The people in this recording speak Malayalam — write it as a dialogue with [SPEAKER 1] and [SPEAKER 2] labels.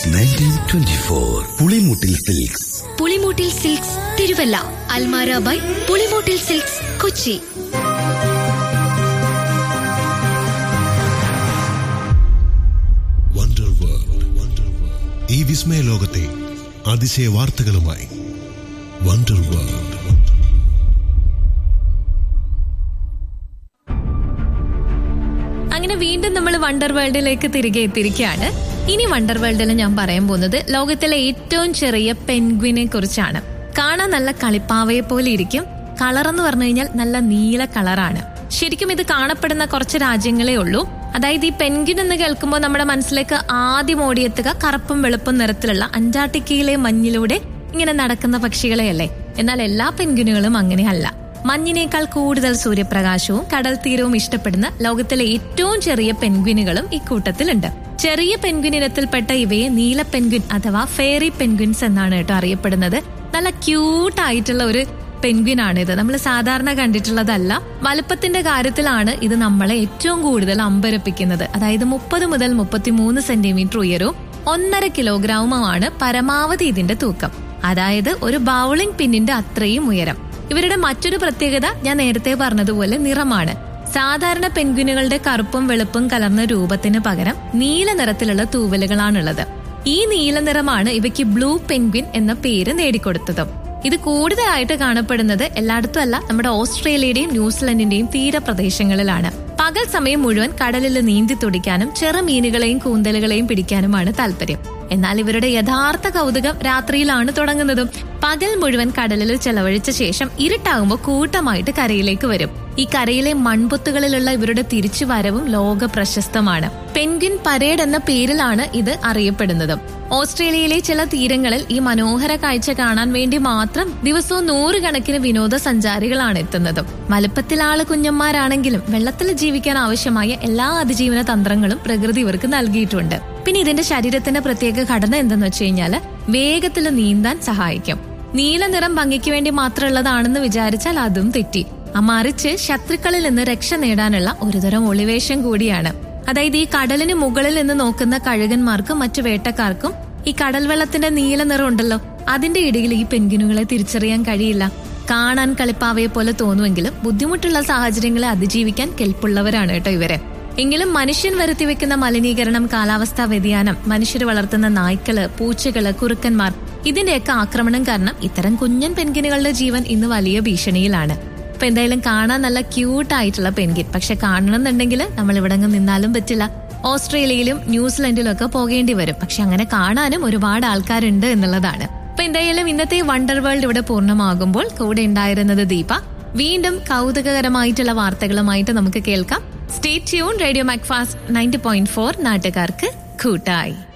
[SPEAKER 1] nineteen twenty four Pulimoottil silks
[SPEAKER 2] Pulimoottil silks Thiruvalla അൽമാര by Pulimoottil silks Kochi
[SPEAKER 3] wonder world wonder world ഈ വിസ്മയ ലോകത്തെ അതിശയ വാർത്തകളുമായി വണ്ടർ വേൾഡ്
[SPEAKER 4] അങ്ങനെ വീണ്ടും നമ്മൾ വണ്ടർ വേൾഡിലേക്ക് തിരികെ എത്തിയിരിക്കുകയാണ് ഇനി വണ്ടർ വേൾഡിൽ ഞാൻ പറയാൻ പോകുന്നത് ലോകത്തിലെ ഏറ്റവും ചെറിയ പെൻഗ്വിനെ കുറിച്ചാണ് കാണാൻ നല്ല കളിപ്പാവയെ പോലെ ഇരിക്കും കളർ എന്ന് പറഞ്ഞു കഴിഞ്ഞാൽ നല്ല നീല കളറാണ് ശരിക്കും ഇത് കാണപ്പെടുന്ന കുറച്ച് രാജ്യങ്ങളേ ഉള്ളൂ അതായത് ഈ പെൻഗ്വിൻ എന്ന് കേൾക്കുമ്പോൾ നമ്മുടെ മനസ്സിലേക്ക് ആദ്യം ഓടിയെത്തുക കറുപ്പും വെളുപ്പും നിറത്തിലുള്ള അന്റാർട്ടിക്കയിലെ മഞ്ഞിലൂടെ ഇങ്ങനെ നടക്കുന്ന പക്ഷികളെയല്ലേ എന്നാൽ എല്ലാ പെൻഗ്വിനുകളും അങ്ങനെയല്ല മഞ്ഞിനേക്കാൾ കൂടുതൽ സൂര്യപ്രകാശവും കടൽ തീരവും ഇഷ്ടപ്പെടുന്ന ലോകത്തിലെ ഏറ്റവും ചെറിയ പെൻഗ്വിനുകളും ഇക്കൂട്ടത്തിലുണ്ട് ചെറിയ പെൻഗ്വിൻ ഇനത്തിൽപ്പെട്ട ഇവയെ നീല പെൻഗ്വിൻ അഥവാ ഫെയറി പെൻഗ്വിൻസ് എന്നാണ് കേട്ടോ അറിയപ്പെടുന്നത് നല്ല ക്യൂട്ട് ആയിട്ടുള്ള ഒരു പെൻഗ്വിൻ ആണ് ഇത് നമ്മൾ സാധാരണ കണ്ടിട്ടുള്ളതല്ല വലുപ്പത്തിന്റെ കാര്യത്തിലാണ് ഇത് നമ്മളെ ഏറ്റവും കൂടുതൽ അമ്പരപ്പിക്കുന്നത് അതായത് മുപ്പത് മുതൽ മുപ്പത്തിമൂന്ന് സെന്റിമീറ്റർ ഉയരവും ഒന്നര കിലോഗ്രാമുമാണ് പരമാവധി ഇതിന്റെ തൂക്കം അതായത് ഒരു ബൗളിംഗ് പിന്നിന്റെ അത്രയും ഉയരം ഇവരുടെ മറ്റൊരു പ്രത്യേകത ഞാൻ നേരത്തെ പറഞ്ഞതുപോലെ നിറമാണ് സാധാരണ പെൻഗ്വിനുകളുടെ കറുപ്പും വെളുപ്പും കലർന്ന രൂപത്തിന് പകരം നീല നിറത്തിലുള്ള തൂവലുകളാണുള്ളത് ഈ നീല നിറമാണ് ഇവയ്ക്ക് ബ്ലൂ പെൻഗ്വിൻ എന്ന പേര് നേടിക്കൊടുത്തതും ഇത് കൂടുതലായിട്ട് കാണപ്പെടുന്നത് എല്ലായിടത്തും അല്ല നമ്മുടെ ഓസ്ട്രേലിയയുടെയും ന്യൂസിലൻഡിന്റെയും തീരപ്രദേശങ്ങളിലാണ് പകൽ സമയം മുഴുവൻ കടലിൽ നീന്തി തുടിക്കാനും ചെറുമീനുകളെയും കൂന്തലുകളെയും പിടിക്കാനുമാണ് താല്പര്യം എന്നാൽ ഇവരുടെ യഥാർത്ഥ കൗതുകം രാത്രിയിലാണ് തുടങ്ങുന്നതും പകൽ മുഴുവൻ കടലിൽ ചെലവഴിച്ച ശേഷം ഇരുട്ടാകുമ്പോൾ കൂട്ടമായിട്ട് കരയിലേക്ക് വരും ഈ കരയിലെ മൺപൊത്തുകളിലുള്ള ഇവരുടെ തിരിച്ചു വരവും ലോക പ്രശസ്തമാണ് പെൻഗ്വിൻ പരേഡ് എന്ന പേരിലാണ് ഇത് അറിയപ്പെടുന്നതും ഓസ്ട്രേലിയയിലെ ചില തീരങ്ങളിൽ ഈ മനോഹര കാഴ്ച കാണാൻ വേണ്ടി മാത്രം ദിവസവും നൂറുകണക്കിന് വിനോദസഞ്ചാരികളാണ് എത്തുന്നതും വലുപ്പത്തിലാള് കുഞ്ഞന്മാരാണെങ്കിലും വെള്ളത്തിൽ ജീവിക്കാൻ ആവശ്യമായ എല്ലാ അതിജീവന തന്ത്രങ്ങളും പ്രകൃതി ഇവർക്ക് നൽകിയിട്ടുണ്ട് പിന്നെ ഇതിന്റെ ശരീരത്തിന്റെ പ്രത്യേക ഘടന എന്തെന്ന് വെച്ച് കഴിഞ്ഞാൽ വേഗത്തിൽ നീന്താൻ സഹായിക്കും നീല നിറം ഭംഗിക്ക് വേണ്ടി മാത്രമുള്ളതാണെന്ന് വിചാരിച്ചാൽ അതും തെറ്റി ആ മറിച്ച് ശത്രുക്കളിൽ നിന്ന് രക്ഷ നേടാനുള്ള ഒരുതരം ഒളിവേഷം കൂടിയാണ് അതായത് ഈ കടലിന് മുകളിൽ നിന്ന് നോക്കുന്ന കഴുകന്മാർക്കും മറ്റു വേട്ടക്കാർക്കും ഈ കടൽ വെള്ളത്തിന്റെ നീല നിറം ഉണ്ടല്ലോ അതിന്റെ ഇടയിൽ ഈ പെൻഗിനുകളെ തിരിച്ചറിയാൻ കഴിയില്ല കാണാൻ കളിപ്പാവയെ പോലെ തോന്നുമെങ്കിലും ബുദ്ധിമുട്ടുള്ള സാഹചര്യങ്ങളെ അതിജീവിക്കാൻ കെൽപ്പുള്ളവരാണ് കേട്ടോ ഇവരെ എങ്കിലും മനുഷ്യൻ വരുത്തി വെക്കുന്ന മലിനീകരണം കാലാവസ്ഥാ വ്യതിയാനം മനുഷ്യർ വളർത്തുന്ന നായ്ക്കള് പൂച്ചകള് കുറുക്കന്മാർ ഇതിന്റെയൊക്കെ ആക്രമണം കാരണം ഇത്തരം കുഞ്ഞൻ പെൻഗിനുകളുടെ ജീവൻ ഇന്ന് വലിയ ഭീഷണിയിലാണ് അപ്പൊ എന്തായാലും കാണാൻ നല്ല ക്യൂട്ട് ആയിട്ടുള്ള പെൻഗിൻ പക്ഷെ കാണണമെന്നുണ്ടെങ്കിൽ നമ്മൾ ഇവിടെ നിന്നാലും പറ്റില്ല ഓസ്ട്രേലിയയിലും ന്യൂസിലൻഡിലും ഒക്കെ പോകേണ്ടി വരും പക്ഷെ അങ്ങനെ കാണാനും ഒരുപാട് ആൾക്കാരുണ്ട് എന്നുള്ളതാണ് അപ്പൊ എന്തായാലും ഇന്നത്തെ വണ്ടർ വേൾഡ് ഇവിടെ പൂർണ്ണമാകുമ്പോൾ കൂടെ ഉണ്ടായിരുന്നത് ദീപ വീണ്ടും കൗതുകകരമായിട്ടുള്ള വാർത്തകളുമായിട്ട് നമുക്ക് കേൾക്കാം stay tune radio Macfast ninety point four നാട്ടുകാർക്ക് കൂട്ടായി